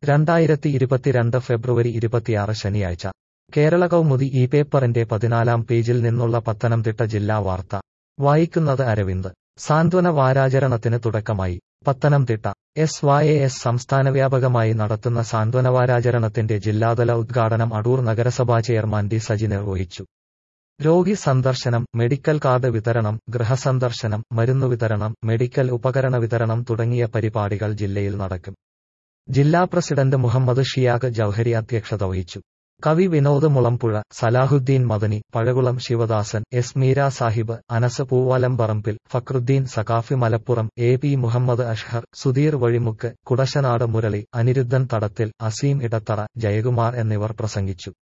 രണ്ടായിരത്തി ഇരുപത്തിരണ്ട് ഫെബ്രുവരി ഇരുപത്തിയാറ് ശനിയാഴ്ച കേരള കൗമുദി ഈ പേപ്പറിന്റെ പതിനാലാം പേജിൽ നിന്നുള്ള പത്തനംതിട്ട ജില്ലാ വാർത്ത വായിക്കുന്നത് അരവിന്ദ് സാന്ത്വന വാരാചരണത്തിന് തുടക്കമായി പത്തനംതിട്ട എസ് വൈ എസ് സംസ്ഥാന വ്യാപകമായി നടത്തുന്ന സാന്ത്വന വാരാചരണത്തിന്റെ ജില്ലാതല ഉദ്ഘാടനം അടൂർ നഗരസഭാ ചെയർമാൻ ഡി സജി നിർവഹിച്ചു രോഗി സന്ദർശനം മെഡിക്കൽ കാർഡ് വിതരണം ഗൃഹസന്ദർശനം മരുന്നു വിതരണം മെഡിക്കൽ ഉപകരണ വിതരണം തുടങ്ങിയ പരിപാടികൾ ജില്ലയിൽ നടക്കും ജില്ലാ പ്രസിഡന്റ് മുഹമ്മദ് ഷിയാഖ് ജൌഹരി അധ്യക്ഷത വഹിച്ചു കവി Vinod Mulampuzha Salahuddin Madani Pazhakulam Sivadasan S Meera Sahib Anas Poovalam Parambil Fakhruddin Saqafi Malappuram A P Muhammad Ashhar Sudheer Vazhimukku Kudassanad Murali Aniruddhan Thadathil Azeem Edathara Jayakumar എന്നിവർ പ്രസംഗിച്ചു